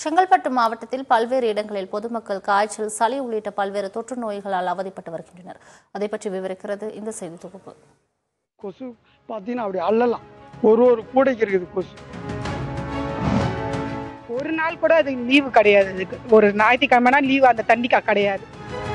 செங்கல்பட்டு மாவட்டத்தில் பல்வேறு இடங்களில் பொதுமக்கள் காய்ச்சல் சளி உள்ளிட்ட பல்வேறு தொற்று நோய்களால் அவதிப்பட்டு வருகின்றனர் அதை பற்றி விவரிக்கிறது இந்த செய்தி தொகுப்பு கொசு பார்த்தீங்கன்னா அப்படி அள்ளலாம் ஒரு ஒரு கூடைக்கு இருக்குது கொசு ஒரு நாள் கூட அது லீவு கிடையாது இதுக்கு ஒரு ஞாயிற்றுக்கிழமைனா லீவு அந்த தண்ணிக்கா கிடையாது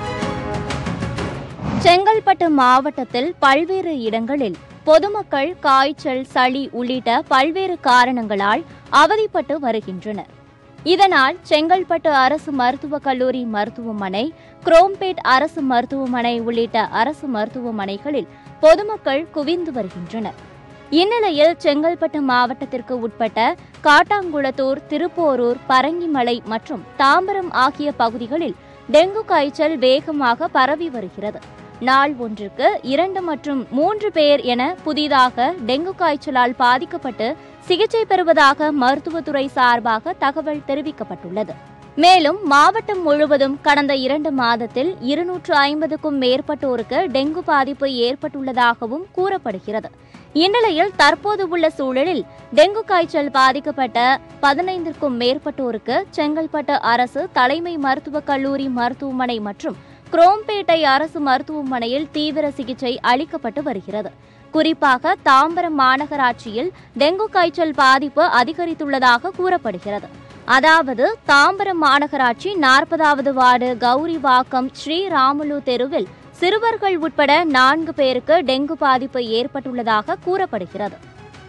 செங்கல்பட்டு மாவட்டத்தில் பல்வேறு இடங்களில் பொதுமக்கள் காய்ச்சல் சளி உள்ளிட்ட பல்வேறு காரணங்களால் அவதிப்பட்டு வருகின்றனர் இதனால் செங்கல்பட்டு அரசு மருத்துவக் கல்லூரி மருத்துவமனை குரோம்பேட் அரசு மருத்துவமனை உள்ளிட்ட அரசு மருத்துவமனைகளில் பொதுமக்கள் குவிந்து வருகின்றனர் இந்நிலையில் செங்கல்பட்டு மாவட்டத்திற்கு உட்பட்ட காட்டாங்குளத்தூர் திருப்போரூர் பரங்கிமலை மற்றும் தாம்பரம் ஆகிய பகுதிகளில் டெங்கு காய்ச்சல் வேகமாக பரவி வருகிறது நாள் ஒன்றுக்கு இரண்டு மற்றும் மூன்று பேர் என புதிதாக டெங்கு காய்ச்சலால் பாதிக்கப்பட்டு சிகிச்சை பெறுவதாக மருத்துவத்துறை சார்பாக தகவல் தெரிவிக்கப்பட்டுள்ளது மேலும் மாவட்டம் முழுவதும் கடந்த இரண்டு மாதத்தில் இருநூற்று ஐம்பதுக்கும் மேற்பட்டோருக்கு டெங்கு பாதிப்பு ஏற்பட்டுள்ளதாகவும் கூறப்படுகிறது இந்நிலையில் தற்போது உள்ள சூழலில் டெங்கு காய்ச்சல் பாதிக்கப்பட்ட பதினைந்திற்கும் மேற்பட்டோருக்கு செங்கல்பட்டு அரசு தலைமை மருத்துவக் கல்லூரி மருத்துவமனை மற்றும் குரோம்பேட்டை அரசு மருத்துவமனையில் தீவிர சிகிச்சை அளிக்கப்பட்டு வருகிறது குறிப்பாக தாம்பரம் மாநகராட்சியில் டெங்கு காய்ச்சல் பாதிப்பு அதிகரித்துள்ளதாக கூறப்படுகிறது அதாவது தாம்பரம் மாநகராட்சி நாற்பதாவது வார்டு கௌரிவாக்கம் ஸ்ரீராமுலு தெருவில் சிறுவர்கள் உட்பட நான்கு பேருக்கு டெங்கு பாதிப்பு ஏற்பட்டுள்ளதாக கூறப்படுகிறது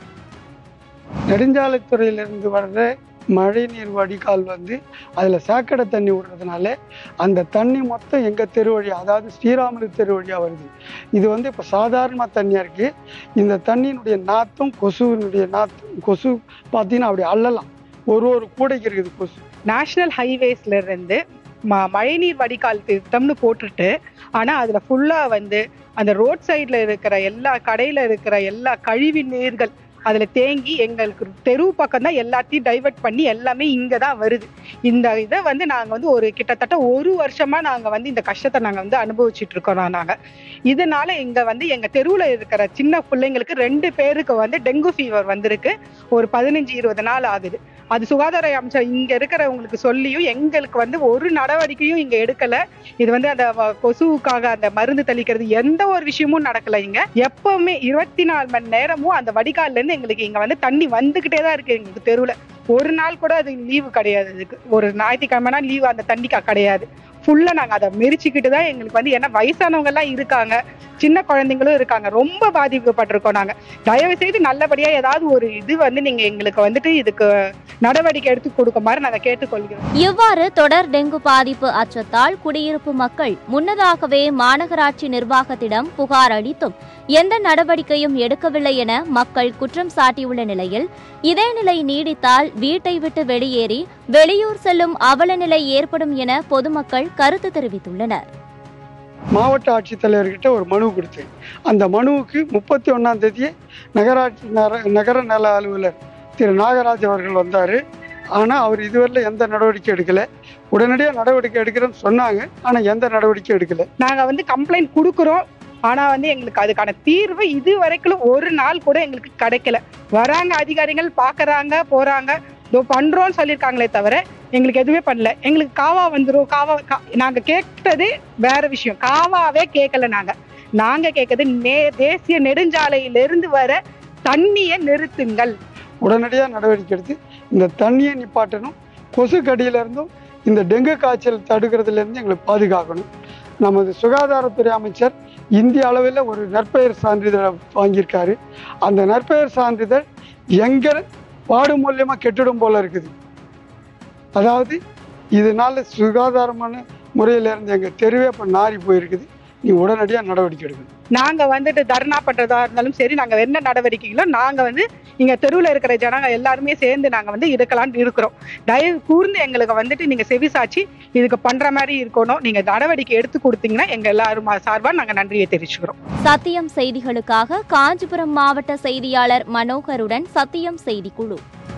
நெடுஞ்சாலைத்துறையிலிருந்து வர்ற மழைநீர் வடிகால் வந்து அதில் சாக்கடை தண்ணி விடுறதுனால அந்த தண்ணி மொத்தம் எங்கள் தெரு வழி அதாவது ஸ்ரீராமுலு தெரு வழியாக வருது இது வந்து இப்போ சாதாரணமாக தண்ணியாக இருக்குது இந்த தண்ணியினுடைய நாற்றும் கொசுவினுடைய நாற்றும் கொசு பார்த்தீங்கன்னா அப்படி அள்ளலாம் ஒரு ஒரு கூடைக்கு இருக்குது கொசு நேஷனல் ஹைவேஸ்ல இருந்து ம மழைநீர் வடிகால் திட்டம்னு போட்டுட்டு ஆனா அதுல ஃபுல்லா வந்து அந்த ரோட் சைடுல இருக்கிற எல்லா கடையில இருக்கிற எல்லா கழிவு நீர்கள் அதுல தேங்கி எங்களுக்கு தெரு பக்கம் தான் எல்லாத்தையும் டைவர்ட் பண்ணி எல்லாமே இங்க தான் வருது இந்த இதை வந்து நாங்க வந்து ஒரு கிட்டத்தட்ட ஒரு வருஷமா நாங்க வந்து இந்த கஷ்டத்தை நாங்க வந்து அனுபவிச்சுட்டு இருக்கோம் நாங்க இதனால இங்க வந்து எங்க தெருவுல இருக்கிற சின்ன பிள்ளைங்களுக்கு ரெண்டு பேருக்கு வந்து டெங்கு ஃபீவர் வந்திருக்கு ஒரு பதினஞ்சு இருபது நாள் ஆகுது அது சுகாதார அமைச்சர் இங்க இருக்கிறவங்களுக்கு சொல்லியும் எங்களுக்கு வந்து ஒரு நடவடிக்கையும் இங்க எடுக்கல இது வந்து அந்த வ- கொசுவுக்காக அந்த மருந்து தெளிக்கிறது எந்த ஒரு விஷயமும் நடக்கல இங்க எப்பவுமே இருபத்தி நாலு மணி நேரமும் அந்த வடிகால்ல இருந்து எங்களுக்கு இங்க வந்து தண்ணி வந்துகிட்டே தான் இருக்கு எங்களுக்கு தெருவுல ஒரு நாள் கூட அது லீவு கிடையாது இதுக்கு ஒரு ஞாயிற்றுக்கிழமைனா லீவு அந்த தண்ணிக்கா கிடையாது ஃபுல்லா நாங்க அதை மெரிச்சுக்கிட்டு தான் எங்களுக்கு வந்து ஏன்னா வயசானவங்க எல்லாம் இருக்காங்க சின்ன குழந்தைங்களும் இருக்காங்க ரொம்ப பாதிக்கப்பட்டிருக்கோம் நாங்க தயவு செய்து நல்லபடியா ஏதாவது ஒரு இது வந்து நீங்க எங்களுக்கு வந்துட்டு இதுக்கு நடவடிக்கை எடுத்து கொடுக்குமாறு நாங்க கேட்டுக்கொள்கிறோம் இவ்வாறு தொடர் டெங்கு பாதிப்பு அச்சத்தால் குடியிருப்பு மக்கள் முன்னதாகவே மாநகராட்சி நிர்வாகத்திடம் புகார் அளித்தும் எந்த நடவடிக்கையும் எடுக்கவில்லை என மக்கள் குற்றம் சாட்டியுள்ள நிலையில் இதே நிலை நீடித்தால் வீட்டை விட்டு வெளியேறி வெளியூர் செல்லும் அவல நிலை ஏற்படும் என பொதுமக்கள் கருத்து தெரிவித்துள்ளனர் மாவட்ட ஆட்சித்தலைவர்கிட்ட ஒரு மனு கொடுத்தேன் அந்த மனுவுக்கு முப்பத்தி ஒன்றாம் தேதியே நகராட்சி நர நகர நல அலுவலர் திரு நாகராஜ் அவர்கள் வந்தார் ஆனால் அவர் இதுவரையில் எந்த நடவடிக்கை எடுக்கலை உடனடியாக நடவடிக்கை எடுக்கிறேன்னு சொன்னாங்க ஆனால் எந்த நடவடிக்கை எடுக்கலை நாங்க வந்து கம்ப்ளைண்ட் கொடுக்குறோம் ஆனா வந்து எங்களுக்கு அதுக்கான தீர்வு இது வரைக்கும் ஒரு நாள் கூட எங்களுக்கு கிடைக்கல வராங்க அதிகாரிகள் பாக்குறாங்க போறாங்க இதோ பண்றோம்னு சொல்லியிருக்காங்களே தவிர எங்களுக்கு எதுவுமே பண்ணல எங்களுக்கு காவா வந்துரும் காவா கா- நாங்க கேட்டது வேற விஷயம் காவாவே கேட்கல நாங்க நாங்க கேட்கறது நே தேசிய நெடுஞ்சாலையிலிருந்து வர தண்ணியை நிறுத்துங்கள் உடனடியாக நடவடிக்கை எடுத்து இந்த தண்ணியை நிப்பாட்டணும் கொசு கடியிலிருந்தும் இந்த டெங்கு காய்ச்சல் தடுக்கிறதுலேருந்து எங்களுக்கு பாதுகாக்கணும் நமது சுகாதாரத்துறை அமைச்சர் இந்திய அளவில் ஒரு நற்பெயர் சான்றிதழை வாங்கியிருக்காரு அந்த நற்பெயர் சான்றிதழ் எங்கள் வார்டு மூலியமாக கெட்டிடும் போல இருக்குது அதாவது இதனால சுகாதாரமான முறையில் இருந்து எங்கள் தெருவே இப்போ நாறி போயிருக்குது நீ உடனடியாக நடவடிக்கை எடுக்கணும் நாங்க வந்துட்டு தர்ணா பண்றதா இருந்தாலும் சரி நாங்க என்ன நடவடிக்கைகளோ நாங்க வந்து இங்க தெருவுல இருக்கிற ஜனங்க எல்லாருமே சேர்ந்து நாங்க வந்து எடுக்கலாம்னு இருக்கிறோம் தயவு கூர்ந்து எங்களுக்கு வந்துட்டு நீங்க செவிசாச்சு இதுக்கு பண்ற மாதிரி இருக்கணும் நீங்க நடவடிக்கை எடுத்து கொடுத்தீங்கன்னா எங்க எல்லாரும் சார்பா நாங்க நன்றியை தெரிவிச்சுக்கிறோம் சத்தியம் செய்திகளுக்காக காஞ்சிபுரம் மாவட்ட செய்தியாளர் மனோகருடன் சத்தியம் செய்திக்குழு